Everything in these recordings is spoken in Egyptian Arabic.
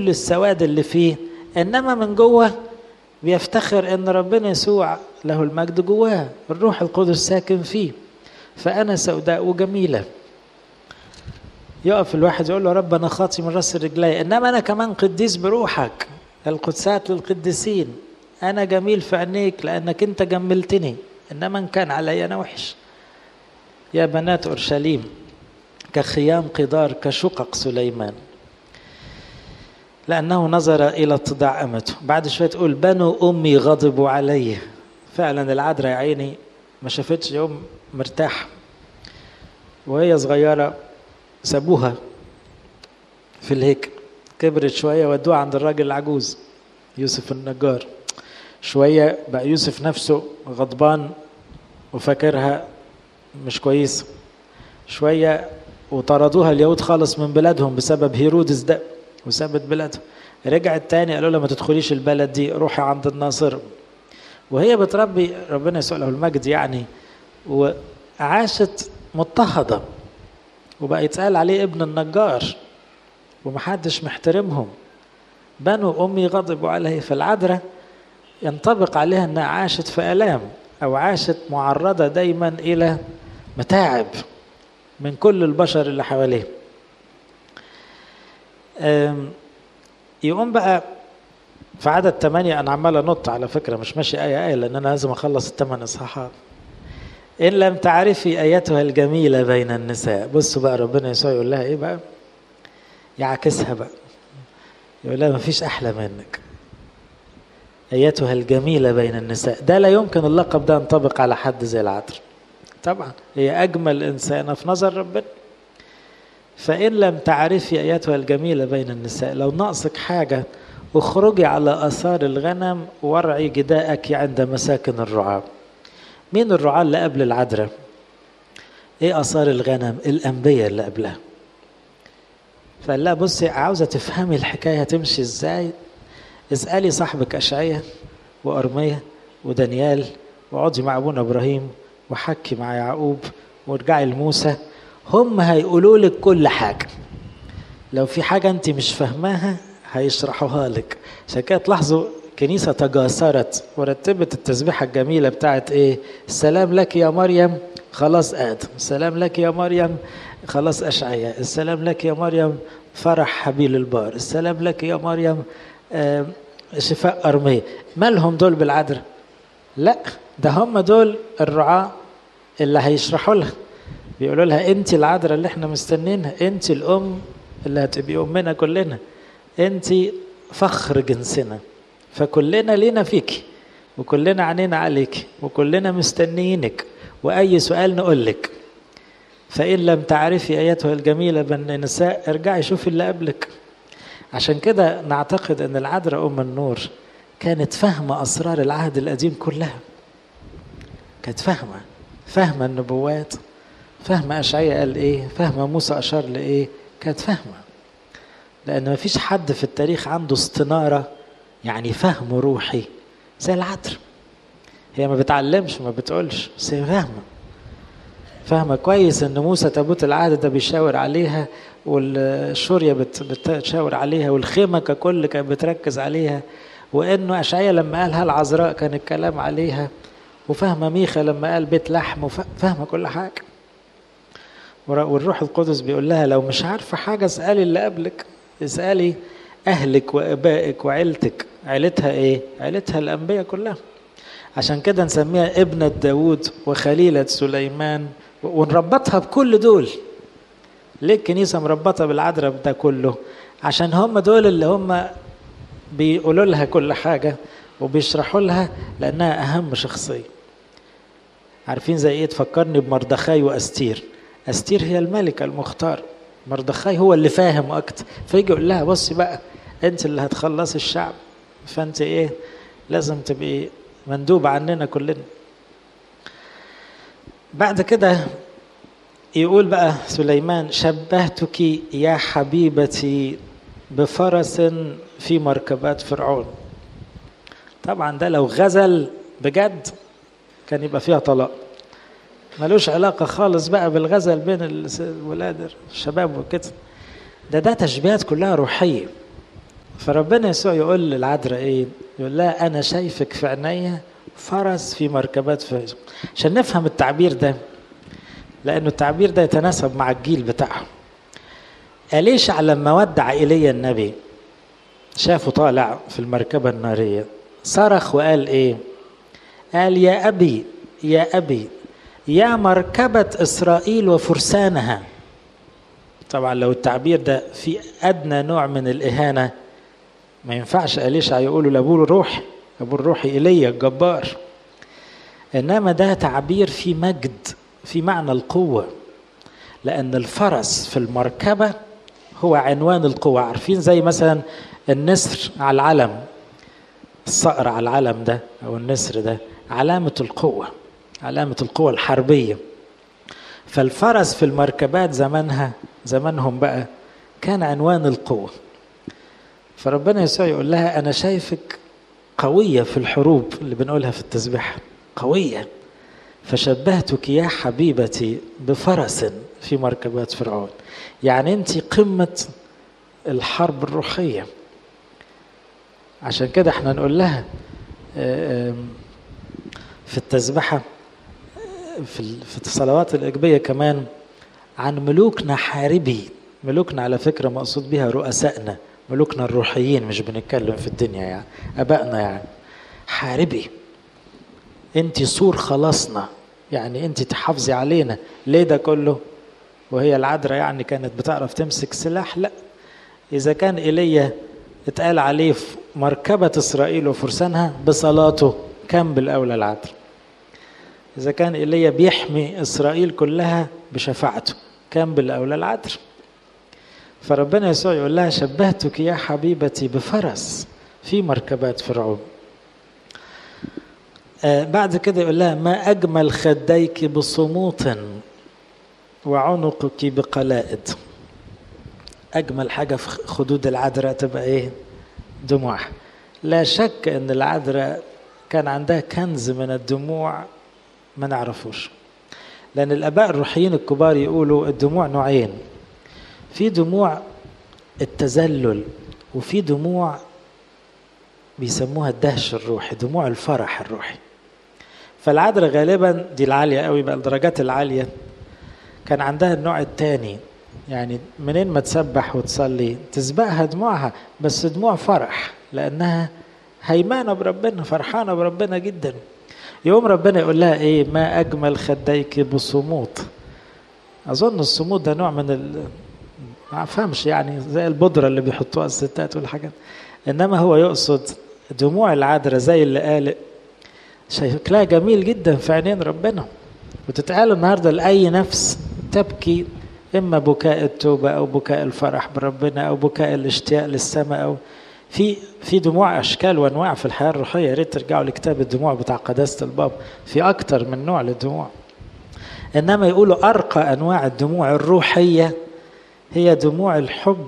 كل السواد اللي فيه انما من جوه بيفتخر ان ربنا يسوع له المجد جواه الروح القدس ساكن فيه فانا سوداء وجميله يقف الواحد يقول له رب انا خاطي من راس رجلي انما انا كمان قديس بروحك القدسات للقديسين انا جميل في عينيك لانك انت جملتني انما ان كان علي انا وحش يا بنات اورشليم كخيام قدار كشقق سليمان لأنه نظر إلى اتضاع أمته بعد شوية تقول بنو أمي غضبوا علي فعلا العذراء يا عيني ما شافتش يوم مرتاح وهي صغيرة سابوها في الهيكل كبرت شوية ودوها عند الراجل العجوز يوسف النجار شوية بقى يوسف نفسه غضبان وفاكرها مش كويس شوية وطردوها اليهود خالص من بلادهم بسبب هيرودس ده وسابت بلادهم رجعت تاني قالوا لها ما تدخليش البلد دي روحي عند الناصر وهي بتربي ربنا يسوع له المجد يعني وعاشت مضطهدة وبقى يتقال عليه ابن النجار ومحدش محترمهم بنو أمي غضبوا عليه فالعذراء ينطبق عليها أنها عاشت في آلام أو عاشت معرضة دايما إلى متاعب من كل البشر اللي حواليه يقوم بقى في عدد ثمانية أنا عمال أنط على فكرة مش ماشي آية آية لأن أنا لازم أخلص الثمان إصحاحات إن لم تعرفي آياتها الجميلة بين النساء بصوا بقى ربنا يسوع يقول لها إيه بقى يعكسها بقى يقول لها مفيش أحلى منك آياتها الجميلة بين النساء ده لا يمكن اللقب ده ينطبق على حد زي العطر طبعا هي أجمل إنسانة في نظر ربنا فإن لم تعرفي آياتها الجميلة بين النساء لو ناقصك حاجة اخرجي على آثار الغنم وارعي جداءك عند مساكن الرعاة مين الرعاة اللي قبل العذراء ايه آثار الغنم الأنبياء اللي قبلها فقال لها بصي عاوزة تفهمي الحكاية هتمشي ازاي اسألي صاحبك أشعية وأرمية ودانيال واقعدي مع أبونا إبراهيم وحكي مع يعقوب وارجعي لموسى هم هيقولوا لك كل حاجة لو في حاجة أنت مش فاهماها هيشرحوها لك عشان كده تلاحظوا كنيسة تجاسرت ورتبت التسبيحة الجميلة بتاعت إيه السلام لك يا مريم خلاص آدم السلام لك يا مريم خلاص أشعياء السلام لك يا مريم فرح حبيل البار السلام لك يا مريم آه شفاء أرمية مالهم دول بالعذراء لا ده هم دول الرعاة اللي هيشرحوا لها بيقولوا لها انت العذراء اللي احنا مستنينها انت الام اللي هتبقي امنا كلنا انت فخر جنسنا فكلنا لينا فيك وكلنا عينينا عليك وكلنا مستنيينك واي سؤال نقول لك فان لم تعرفي اياتها الجميله بين النساء ارجعي شوفي اللي قبلك عشان كده نعتقد ان العذراء ام النور كانت فاهمه اسرار العهد القديم كلها كانت فاهمه فاهمه النبوات فاهمة أشعية قال إيه فاهمة موسى أشار لإيه كانت فاهمة لأن ما فيش حد في التاريخ عنده استنارة يعني فهم روحي زي العطر هي ما بتعلمش ما بتقولش بس هي فاهمة فاهمة كويس إن موسى تابوت العهد ده بيشاور عليها والشورية بتشاور عليها والخيمة ككل كانت بتركز عليها وإنه أشعية لما قالها العذراء كان الكلام عليها وفاهمة ميخا لما قال بيت لحم وفاهمة كل حاجة والروح القدس بيقول لها لو مش عارفة حاجة اسألي اللي قبلك اسألي أهلك وآبائك وعيلتك عيلتها إيه؟ عيلتها الأنبياء كلها عشان كده نسميها ابنة داود وخليلة سليمان ونربطها بكل دول ليه الكنيسة مربطة بالعذراء ده كله عشان هم دول اللي هم بيقولوا لها كل حاجة وبيشرحوا لها لأنها أهم شخصية عارفين زي إيه تفكرني بمردخاي وأستير أستير هي الملكة المختار مردخاي هو اللي فاهم أكتر فيجي يقول لها بصي بقى أنت اللي هتخلصي الشعب فأنت إيه لازم تبقي مندوب عننا كلنا بعد كده يقول بقى سليمان شبهتك يا حبيبتي بفرس في مركبات فرعون طبعا ده لو غزل بجد كان يبقى فيها طلاق ملوش علاقة خالص بقى بالغزل بين الولاد الشباب وكده ده ده تشبيهات كلها روحية فربنا يسوع يقول للعذراء ايه يقول لها انا شايفك في عينيا فرس في مركبات في عشان نفهم التعبير ده لانه التعبير ده يتناسب مع الجيل بتاعهم أليشع لما ودع إيليا النبي شافه طالع في المركبة النارية صرخ وقال إيه قال يا أبي يا أبي يا مركبة إسرائيل وفرسانها طبعا لو التعبير ده في أدنى نوع من الإهانة ما ينفعش أليشع يقولوا لأبوه الروح أبو الروح إيليا الجبار إنما ده تعبير في مجد في معنى القوة لأن الفرس في المركبة هو عنوان القوة عارفين زي مثلا النسر على العلم الصقر على العلم ده أو النسر ده علامة القوة علامة القوة الحربية فالفرس في المركبات زمانها زمانهم بقى كان عنوان القوة فربنا يسوع يقول لها أنا شايفك قوية في الحروب اللي بنقولها في التسبيح قوية فشبهتك يا حبيبتي بفرس في مركبات فرعون يعني انت قمة الحرب الروحية عشان كده احنا نقول لها في التسبحة في الصلوات الإجبية كمان عن ملوكنا حاربي ملوكنا على فكرة مقصود بها رؤسائنا ملوكنا الروحيين مش بنتكلم في الدنيا يعني أبائنا يعني حاربي انت سور خلاصنا يعني انت تحافظي علينا ليه ده كله وهي العذراء يعني كانت بتعرف تمسك سلاح لا اذا كان ايليا اتقال عليه في مركبة اسرائيل وفرسانها بصلاته كان بالاولى العذراء اذا كان ايليا بيحمي اسرائيل كلها بشفاعته كان بالاولى العذراء فربنا يسوع يقول لها شبهتك يا حبيبتي بفرس في مركبات فرعون آه بعد كده يقول لها ما أجمل خديك بصموت وعنقك بقلائد أجمل حاجة في خدود العذراء تبقى إيه دموع لا شك أن العذراء كان عندها كنز من الدموع ما نعرفوش لأن الآباء الروحيين الكبار يقولوا الدموع نوعين في دموع التذلل وفي دموع بيسموها الدهش الروحي دموع الفرح الروحي فالعذراء غالبا دي العالية قوي بقى الدرجات العالية كان عندها النوع الثاني يعني منين ما تسبح وتصلي تسبقها دموعها بس دموع فرح لأنها هيمانة بربنا فرحانة بربنا جدا يوم ربنا يقول لها ايه ما أجمل خديك بصموت أظن الصمود ده نوع من ال... ما أفهمش يعني زي البودرة اللي بيحطوها الستات والحاجات إنما هو يقصد دموع العذراء زي اللي قال شكلها جميل جدا في عينين ربنا وتتقال النهارده لأي نفس تبكي إما بكاء التوبة أو بكاء الفرح بربنا أو بكاء الاشتياق للسماء أو في في دموع أشكال وأنواع في الحياة الروحية يا ريت ترجعوا لكتاب الدموع بتاع قداسة الباب في أكتر من نوع للدموع إنما يقولوا أرقى أنواع الدموع الروحية هي دموع الحب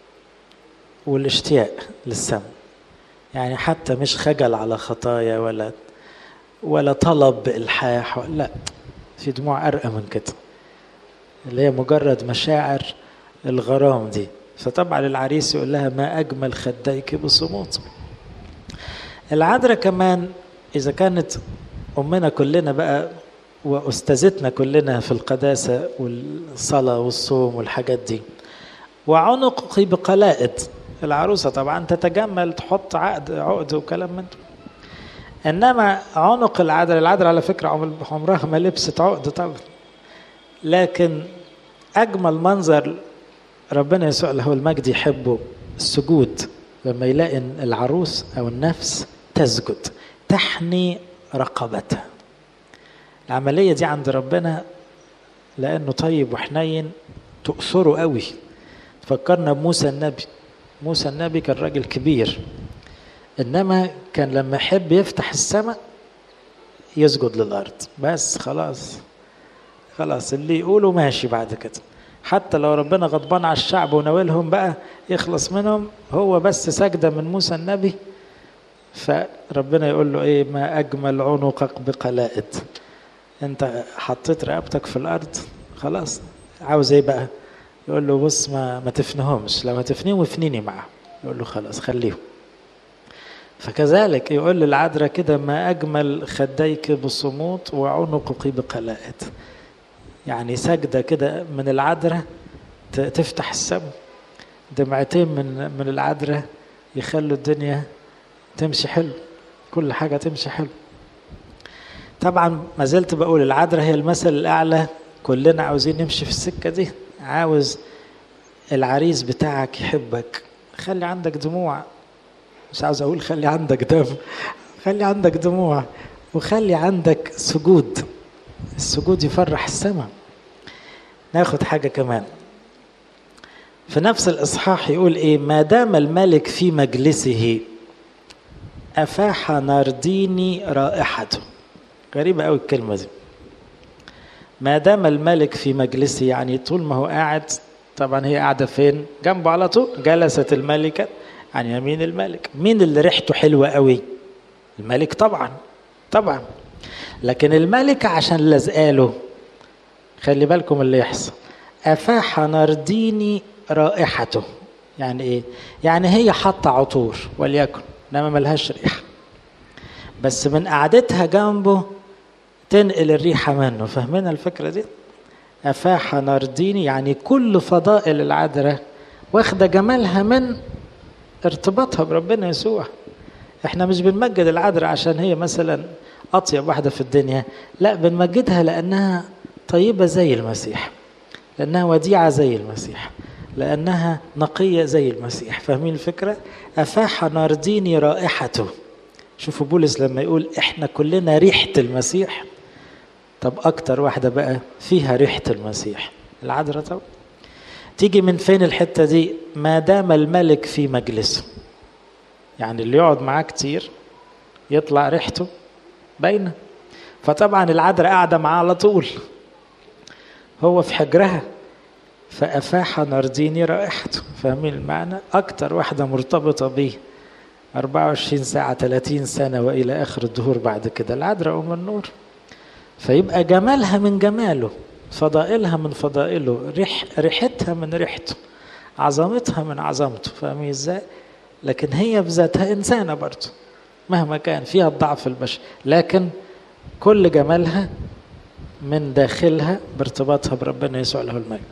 والاشتياق للسماء يعني حتى مش خجل على خطايا ولا ولا طلب بإلحاح لا في دموع أرقى من كده اللي هي مجرد مشاعر الغرام دي فطبعا العريس يقول لها ما أجمل خديك بصموت العذراء كمان إذا كانت أمنا كلنا بقى وأستاذتنا كلنا في القداسة والصلاة والصوم والحاجات دي وعنقك بقلائد العروسة طبعا تتجمل تحط عقد عقد وكلام من ده انما عنق العذراء العذراء على فكره عمرها ما لبست عقد طبعا لكن اجمل منظر ربنا يسوع له المجد يحبه السجود لما يلاقي العروس او النفس تسجد تحني رقبتها العمليه دي عند ربنا لانه طيب وحنين تؤثره قوي تفكرنا بموسى النبي موسى النبي كان راجل كبير انما كان لما يحب يفتح السماء يسجد للارض بس خلاص خلاص اللي يقوله ماشي بعد كده حتى لو ربنا غضبان على الشعب وناولهم بقى يخلص منهم هو بس سجده من موسى النبي فربنا يقول له ايه ما اجمل عنقك بقلائد انت حطيت رقبتك في الارض خلاص عاوز ايه بقى يقول له بص ما ما تفنهمش لو هتفنيهم افنيني معاهم يقول له خلاص خليهم فكذلك يقول للعذراء كده ما أجمل خديك بصمود وعنقك بقلائد يعني سجدة كده من العذراء تفتح السماء دمعتين من من العذراء يخلوا الدنيا تمشي حلو كل حاجة تمشي حلو طبعا ما زلت بقول العذراء هي المثل الأعلى كلنا عاوزين نمشي في السكة دي عاوز العريس بتاعك يحبك خلي عندك دموع مش عاوز اقول خلي عندك دم خلي عندك دموع وخلي عندك سجود السجود يفرح السماء ناخد حاجة كمان في نفس الإصحاح يقول إيه ما دام الملك في مجلسه أفاح نارديني رائحته غريبة أوي الكلمة دي ما دام الملك في مجلسه يعني طول ما هو قاعد طبعا هي قاعدة فين جنبه على طول جلست الملكة عن يمين الملك مين اللي ريحته حلوة قوي الملك طبعا طبعا لكن الملك عشان لزقاله خلي بالكم اللي يحصل أفاح نرديني رائحته يعني ايه يعني هي حاطة عطور وليكن انما ملهاش ريحة بس من قعدتها جنبه تنقل الريحة منه فاهمين الفكرة دي أفاح نرديني يعني كل فضائل العذراء واخدة جمالها من ارتباطها بربنا يسوع احنا مش بنمجد العذراء عشان هي مثلا أطيب واحدة في الدنيا لا بنمجدها لأنها طيبة زي المسيح لأنها وديعة زي المسيح لأنها نقية زي المسيح فاهمين الفكرة أفاح نارديني رائحته شوفوا بولس لما يقول احنا كلنا ريحة المسيح طب أكتر واحدة بقى فيها ريحة المسيح العذراء طب تيجي من فين الحتة دي ما دام الملك في مجلسه يعني اللي يقعد معاه كتير يطلع ريحته باينة فطبعا العذراء قاعدة معاه على طول هو في حجرها فأفاح نارديني رائحته فاهمين المعنى أكتر واحدة مرتبطة بيه 24 ساعة 30 سنة وإلى آخر الدهور بعد كده العذراء أم النور فيبقى جمالها من جماله فضائلها من فضائله ريح ريحتها من ريحته عظمتها من عظمته فاهمين ازاي لكن هي بذاتها إنسانة برضه مهما كان فيها الضعف البشري لكن كل جمالها من داخلها بارتباطها بربنا يسوع له المجد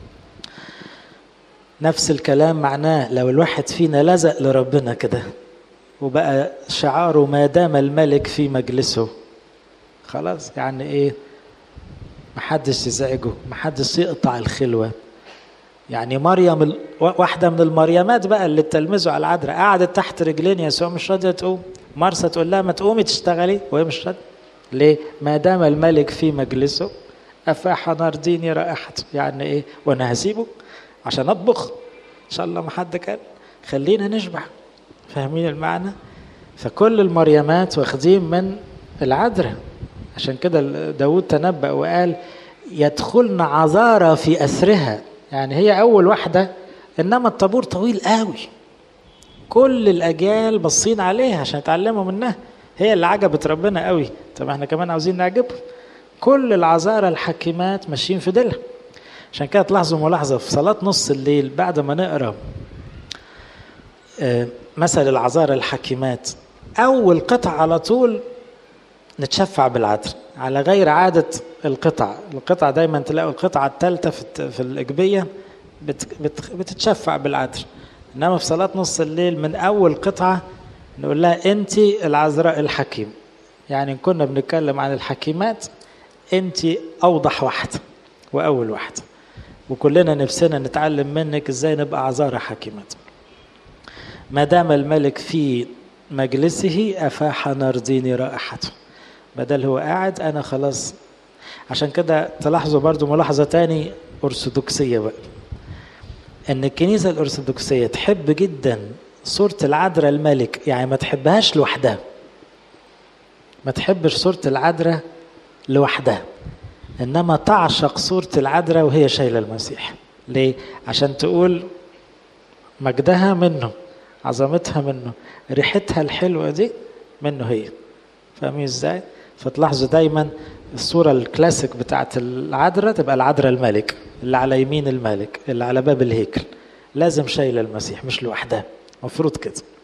نفس الكلام معناه لو الواحد فينا لزق لربنا كده وبقى شعاره ما دام الملك في مجلسه خلاص يعني ايه محدش يزعجه محدش يقطع الخلوة يعني مريم واحدة من المريمات بقى اللي تلمذوا على العذراء قعدت تحت رجلين يسوع مش راضية تقوم مرسى تقول لها ما تقومي تشتغلي وهي مش راضية ليه؟ ما دام الملك في مجلسه أفاح نارديني رائحته يعني إيه؟ وأنا هسيبه عشان أطبخ إن شاء الله ما حد كان خلينا نشبع فاهمين المعنى؟ فكل المريمات واخدين من العذراء عشان كده داود تنبأ وقال يدخلن عذارى في أسرها يعني هي أول واحدة إنما الطابور طويل قوي كل الأجيال باصين عليها عشان يتعلموا منها هي اللي عجبت ربنا قوي طب احنا كمان عاوزين نعجبهم كل العذارى الحكيمات ماشيين في ديلها عشان كده تلاحظوا ملاحظة في صلاة نص الليل بعد ما نقرأ مثل العذارى الحكيمات أول قطعة على طول نتشفع بالعدل على غير عادة القطع القطع دايما تلاقوا القطعة الثالثة في, في الإجبية بت بت بتتشفع بالعدل إنما في صلاة نص الليل من أول قطعة نقول لها أنت العذراء الحكيم يعني إن كنا بنتكلم عن الحكيمات أنت أوضح واحدة وأول واحدة وكلنا نفسنا نتعلم منك إزاي نبقى عذارى حكيمات ما دام الملك في مجلسه أفاح نارديني رائحته بدل هو قاعد أنا خلاص عشان كده تلاحظوا برضو ملاحظة تاني أرثوذكسية بقى إن الكنيسة الأرثوذكسية تحب جدا صورة العذراء الملك يعني ما تحبهاش لوحدها ما تحبش صورة العذراء لوحدها إنما تعشق صورة العذراء وهي شايلة المسيح ليه؟ عشان تقول مجدها منه عظمتها منه ريحتها الحلوة دي منه هي فاهمين ازاي؟ فتلاحظوا دايما الصورة الكلاسيك بتاعت العذراء تبقى العذراء الملك اللي على يمين الملك اللي على باب الهيكل لازم شايلة المسيح مش لوحدها مفروض كده